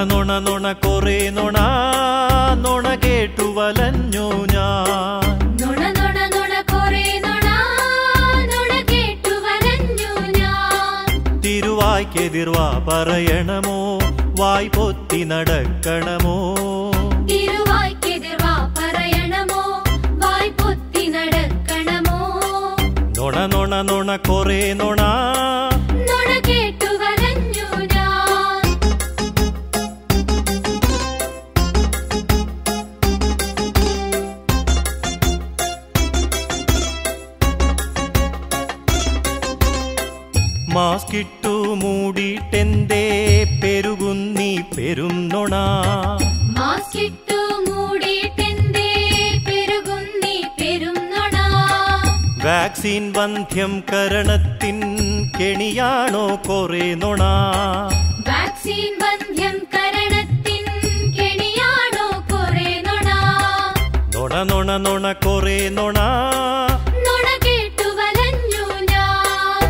നുണ നുണ കൊറേ നുണ നുണ കേട്ടു വലഞ്ഞു ഞാൻ നുണ നുണ നുണ കൊറേ നുണ നുണ കേട്ടു വലഞ്ഞു ഞാൻ തിരുവായ്ക്കെതിർവാ പറയണമോ വായ് പൊത്തി നടക്കണമോ തിരുവായ്ക്കെതിർവാ പറയണമോ വായ് പൊത്തി നടക്കണമോ നുണ നുണ നുണ കൊറേ നുണ നുണ കേട്ടു വലഞ്ഞു ഞാൻ മാസ്കിട്ടു മൂടിയിട്ടെന്തേ പെരുകുന്നി പെരും നുണ മാസ്കിട്ടു മൂടിയിട്ടെന്തേ പെരുകുന്നി പെരും നുണ വാക്സിൻ വന്ധ്യം കരണത്തിൻ കെണിയാണോ കൊറേ നുണ വാക്സിൻ ബന്ധ്യം കരണത്തിൻ കെണിയാണോ കൊറേ നുണ നുണ നുണ നുണ കൊറേ നുണ നുണ കേട്ടു വലഞ്ഞു ഞാൻ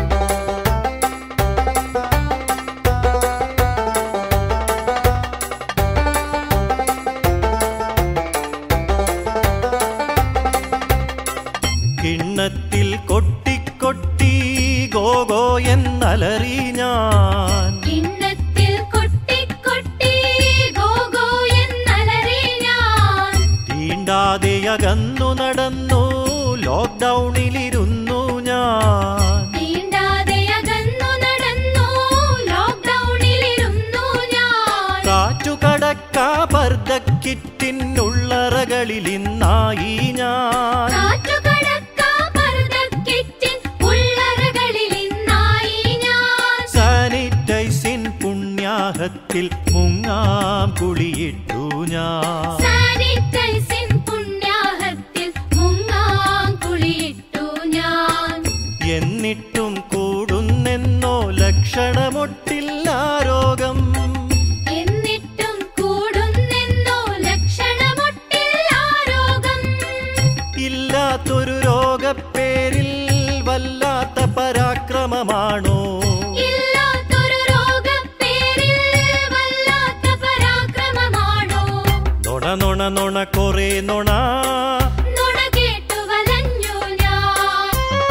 കിണ്ണത്തിൽ കൊട്ടിക്കൊട്ടി ഗോഗോ എന്നലറി ഞാൻ കിണ്ണത്തിൽ കൊട്ടി കൊട്ടി ഗോഗോ എന്നലറി ഞാൻ തീണ്ടാതെ അകന്നു നടന്നു ലോക്ക്ഡൌണിലിരുന്നു ഞാൻ തീണ്ടാതെ അകന്നു നടന്നു ലോക്ക്ഡൌണിലിരുന്നു ഞാൻ കാറ്റുകടക്കാ പർദ്ദക്കിറ്റിനുള്ളറകളിൽ ഇന്നായി ഞാൻ കാറ്റുകടക്കാ പർദ്ദക്കിറ്റിൻ ഉള്ളറകളിൽ ഇന്നായി ഞാൻ സാനിറ്റൈസിൻ പുണ്യാഹത്തിൽ മുങ്ങാം കുളിയിട്ടു ഞാൻ സാനിറ്റൈസിൻ പുണ്യാഹത്തിൽ മുങ്ങാം കുളിയിട്ടു ഞാൻ എന്നിട്ടും കൂടുന്നെന്നോ ലക്ഷണമൊട്ടില്ല രോഗം എന്നിട്ടും കൂടുന്നെന്നോ ലക്ഷണമൊട്ടില്ല രോഗം ഇല്ലാത്തൊരു രോഗപ്പേരിൽ വല്ലാത്ത പരാക്രമമാണോ ഇല്ലാത്തൊരു രോഗപ്പേരിൽ വല്ലാത്ത പരാക്രമമാണോ നുണ നുണ നുണ കൊറേ നുണ നുണ കേട്ടു വലഞ്ഞു ഞാൻ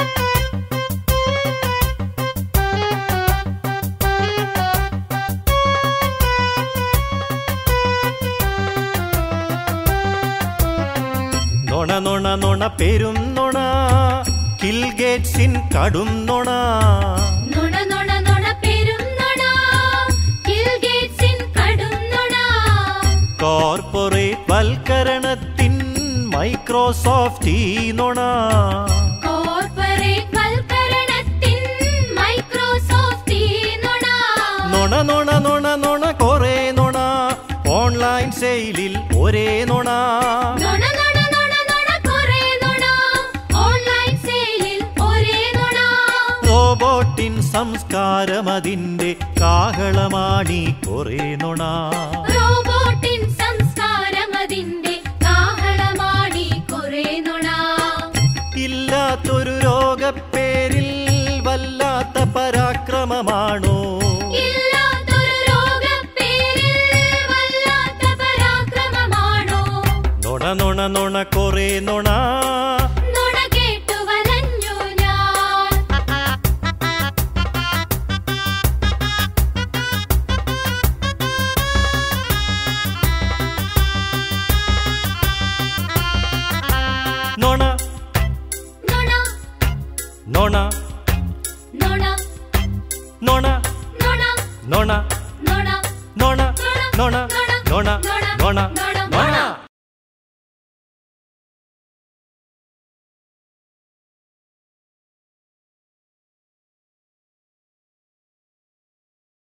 നുണ നുണ നുണ പെരും നുണ കിൽഗേറ്റ്സിൻ കടും നുണ നുണ നുണ നുണ പെരും നുണ ബിൽഗേറ്റ്സിൻ കടും നുണ കോർപ്പറേറ്റ് വൽക്കരണത്തിൻ മൈക്രോസോഫ്റ്റ് ഈ നുണ കോർപ്പറേറ്റ് വൽക്കരണത്തിൻ മൈക്രോസോഫ്റ്റ് ഈ നുണ നുണ നുണ നുണ നുണ കൊറേ നുണ ഓൺലൈൻ സെയിലിൽ ഒരേ നുണ നുണ നുണ നുണ നുണ കുറേ നുണ ഓൺലൈൻ സെയിലിൽ ഒരേ നുണ റോബോട്ടിൻ സംസ്കാരം അതിന്റെ കാഹളമാണി കൊറേ നുണ റോബോട്ടിൻ സംസ്കാരം അതിന്റെ കാഹളമാണി കുറേ നുണ ഇല്ലാത്തൊരു രോഗപ്പേരിൽ വല്ലാത്ത പരാക്രമമാണോ ഇല്ലാത്തൊരു രോഗപ്പേരിൽ വല്ലാത്ത പരാക്രമമാണോ നുണ നുണ നുണ കൊറേ നുണ നുണ കേട്ടു വലഞ്ഞു ഞാൻ നുണ നുണ നുണ നുണ നുണ നുണ നുണ നുണ നുണ നുണ നുണ നുണ നുണ നുണ